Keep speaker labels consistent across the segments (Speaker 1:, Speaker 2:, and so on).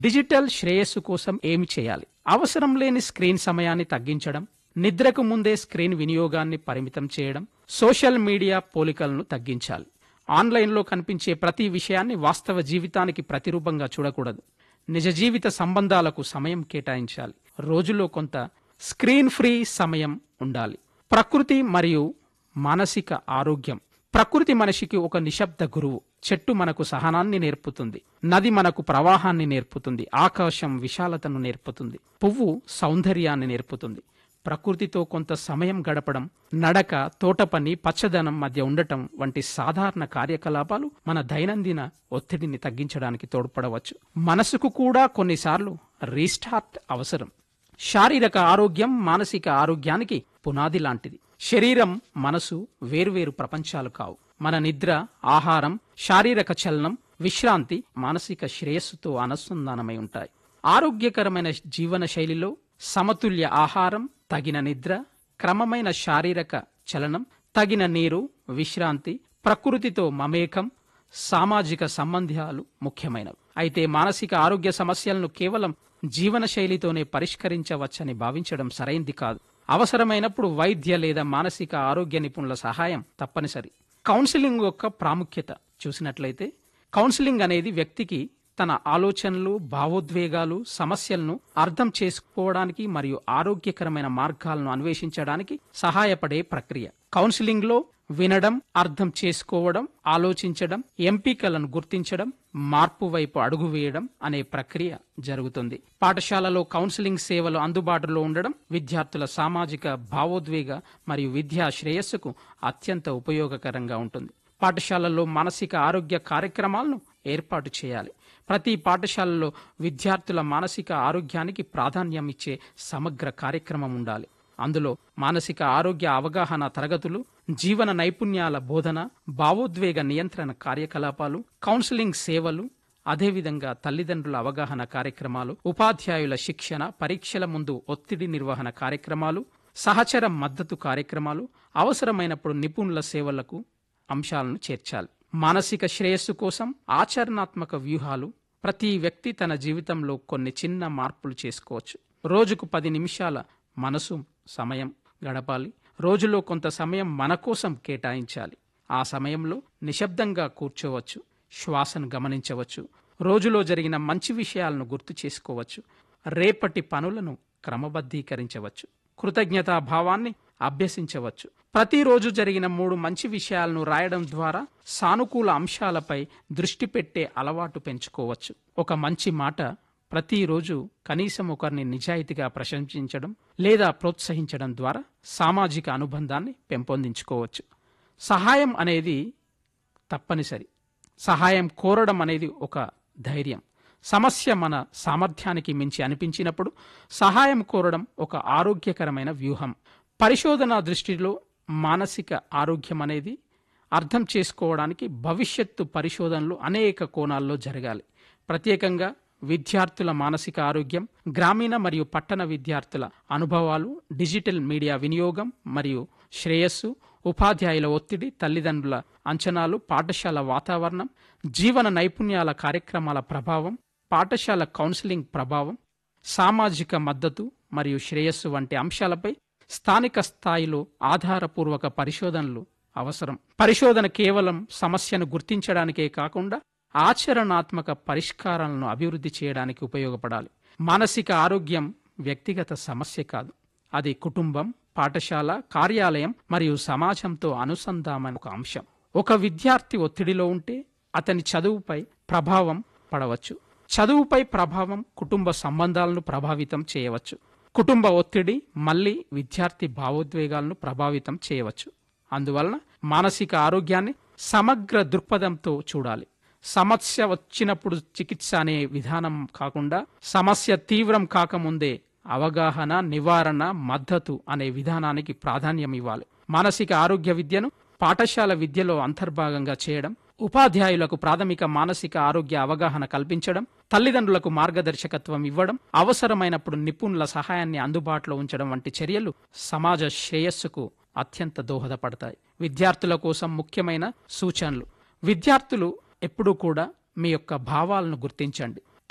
Speaker 1: digital శ్రేయస్సు కోసం ఏమి చేయాలి అవసరం లేని స్క్రీన్ సమయాన్ని తగ్గించడం నిద్రకు ముందే స్క్రీన్ వినియోగాన్ని పరిమితం చేయడం సోషల్ మీడియా పోలికలను తగ్గించాలి ఆన్లైన్లో కనిపించే ప్రతి విషయాన్ని వాస్తవ జీవితానికి ప్రతిరూపంగా చూడకూడదు నిజ జీవిత సంబంధాలకు సమయం కేటాయించాలి రోజులో కొంత స్క్రీన్ ఫ్రీ సమయం ఉండాలి ప్రకృతి మరియు మానసిక ఆరోగ్యం ప్రకృతి మనిషికి ఒక నిశ్శబ్ద గురువు చెట్టు మనకు సహనాన్ని నేర్పుతుంది నది మనకు ప్రవాహాన్ని నేర్పుతుంది ఆకాశం విశాలతను నేర్పుతుంది పువ్వు సౌందర్యాన్ని నేర్పుతుంది ప్రకృతితో కొంత సమయం గడపడం నడక తోట పని పచ్చదనం మధ్య ఉండటం వంటి సాధారణ కార్యకలాపాలు మన దైనందిన ఒత్తిడిని తగ్గించడానికి తోడ్పడవచ్చు మనసుకు కూడా కొన్నిసార్లు రీస్టార్ట్ అవసరం శారీరక ఆరోగ్యం మానసిక ఆరోగ్యానికి పునాది లాంటిది శరీరం మనసు వేర్వేరు ప్రపంచాలు కావు మన నిద్ర ఆహారం శారీరక చలనం విశ్రాంతి మానసిక శ్రేయస్సుతో అనుసంధానమై ఉంటాయి ఆరోగ్యకరమైన జీవన శైలిలో సమతుల్య ఆహారం తగిన నిద్ర క్రమమైన శారీరక చలనం తగిన నీరు విశ్రాంతి ప్రకృతితో మమేకం సామాజిక సంబంధాలు ముఖ్యమైనవి అయితే మానసిక ఆరోగ్య సమస్యలను కేవలం జీవన శైలితోనే పరిష్కరించవచ్చని భావించడం సరైంది కాదు అవసరమైనప్పుడు వైద్య లేదా మానసిక ఆరోగ్య నిపుణుల సహాయం తప్పనిసరి కౌన్సిలింగ్ యొక్క ప్రాముఖ్యత చూసినట్లయితే కౌన్సిలింగ్ అనేది వ్యక్తికి తన ఆలోచనలు భావోద్వేగాలు సమస్యలను అర్థం చేసుకోవడానికి మరియు ఆరోగ్యకరమైన మార్గాలను అన్వేషించడానికి సహాయపడే ప్రక్రియ కౌన్సిలింగ్ లో వినడం అర్థం చేసుకోవడం ఆలోచించడం ఎంపికలను గుర్తించడం మార్పు వైపు అడుగు వేయడం అనే ప్రక్రియ జరుగుతుంది పాఠశాలలో కౌన్సిలింగ్ సేవలు అందుబాటులో ఉండడం విద్యార్థుల సామాజిక భావోద్వేగ మరియు విద్యా శ్రేయస్సుకు అత్యంత ఉపయోగకరంగా ఉంటుంది పాఠశాలల్లో మానసిక ఆరోగ్య కార్యక్రమాలను ఏర్పాటు చేయాలి ప్రతి పాఠశాలలో విద్యార్థుల మానసిక ఆరోగ్యానికి ప్రాధాన్యం ఇచ్చే సమగ్ర కార్యక్రమం ఉండాలి అందులో మానసిక ఆరోగ్య అవగాహన తరగతులు జీవన నైపుణ్యాల బోధన భావోద్వేగ నియంత్రణ కార్యకలాపాలు కౌన్సిలింగ్ సేవలు అదేవిధంగా తల్లిదండ్రుల అవగాహన కార్యక్రమాలు ఉపాధ్యాయుల శిక్షణ పరీక్షల ముందు ఒత్తిడి నిర్వహణ కార్యక్రమాలు సహచర మద్దతు కార్యక్రమాలు అవసరమైనప్పుడు నిపుణుల సేవలకు అంశాలను చేర్చాలి మానసిక శ్రేయస్సు కోసం ఆచరణాత్మక వ్యూహాలు ప్రతి వ్యక్తి తన జీవితంలో కొన్ని చిన్న మార్పులు చేసుకోవచ్చు రోజుకు పది నిమిషాల మనసు సమయం గడపాలి రోజులో కొంత సమయం మన కోసం కేటాయించాలి ఆ సమయంలో నిశ్శబ్దంగా కూర్చోవచ్చు శ్వాసను గమనించవచ్చు రోజులో జరిగిన మంచి విషయాలను గుర్తు చేసుకోవచ్చు రేపటి పనులను క్రమబద్ధీకరించవచ్చు కృతజ్ఞతా భావాన్ని అభ్యసించవచ్చు ప్రతిరోజు జరిగిన మూడు మంచి విషయాలను రాయడం ద్వారా సానుకూల అంశాలపై దృష్టి పెట్టే అలవాటు పెంచుకోవచ్చు ఒక మంచి మాట ప్రతిరోజు కనీసం ఒకరిని నిజాయితీగా ప్రశంసించడం లేదా ప్రోత్సహించడం ద్వారా సామాజిక అనుబంధాన్ని పెంపొందించుకోవచ్చు సహాయం అనేది తప్పనిసరి సహాయం కోరడం అనేది ఒక ధైర్యం సమస్య మన సామర్థ్యానికి మించి అనిపించినప్పుడు సహాయం కోరడం ఒక ఆరోగ్యకరమైన వ్యూహం పరిశోధన దృష్టిలో మానసిక ఆరోగ్యం అనేది అర్థం చేసుకోవడానికి భవిష్యత్తు పరిశోధనలు అనేక కోణాల్లో జరగాలి ప్రత్యేకంగా విద్యార్థుల మానసిక ఆరోగ్యం గ్రామీణ మరియు పట్టణ విద్యార్థుల అనుభవాలు డిజిటల్ మీడియా వినియోగం మరియు శ్రేయస్సు ఉపాధ్యాయుల ఒత్తిడి తల్లిదండ్రుల అంచనాలు పాఠశాల వాతావరణం జీవన నైపుణ్యాల కార్యక్రమాల ప్రభావం పాఠశాల కౌన్సిలింగ్ ప్రభావం సామాజిక మద్దతు మరియు శ్రేయస్సు వంటి అంశాలపై స్థానిక స్థాయిలో ఆధారపూర్వక పరిశోధనలు అవసరం పరిశోధన కేవలం సమస్యను గుర్తించడానికే కాకుండా ఆచరణాత్మక పరిష్కారాలను అభివృద్ధి చేయడానికి ఉపయోగపడాలి మానసిక ఆరోగ్యం వ్యక్తిగత సమస్య కాదు అది కుటుంబం పాఠశాల కార్యాలయం మరియు సమాజంతో అనుసంధానమైన ఒక అంశం ఒక విద్యార్థి ఒత్తిడిలో ఉంటే అతని చదువుపై ప్రభావం పడవచ్చు చదువుపై ప్రభావం కుటుంబ సంబంధాలను ప్రభావితం చేయవచ్చు కుటుంబ ఒత్తిడి మళ్ళీ విద్యార్థి భావోద్వేగాలను ప్రభావితం చేయవచ్చు అందువలన మానసిక ఆరోగ్యాన్ని సమగ్ర దృక్పథంతో చూడాలి సమస్య వచ్చినప్పుడు చికిత్స అనే విధానం కాకుండా సమస్య తీవ్రం కాకముందే అవగాహన నివారణ మద్దతు అనే విధానానికి ప్రాధాన్యం ఇవ్వాలి మానసిక ఆరోగ్య విద్యను పాఠశాల విద్యలో అంతర్భాగంగా చేయడం ఉపాధ్యాయులకు ప్రాథమిక మానసిక ఆరోగ్య అవగాహన కల్పించడం తల్లిదండ్రులకు మార్గదర్శకత్వం ఇవ్వడం అవసరమైనప్పుడు నిపుణుల సహాయాన్ని అందుబాటులో ఉంచడం వంటి చర్యలు సమాజ శ్రేయస్సుకు అత్యంత దోహదపడతాయి విద్యార్థుల కోసం ముఖ్యమైన సూచనలు విద్యార్థులు ఎప్పుడూ కూడా మీ యొక్క భావాలను గుర్తించండి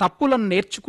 Speaker 1: తప్పులను నేర్చుకు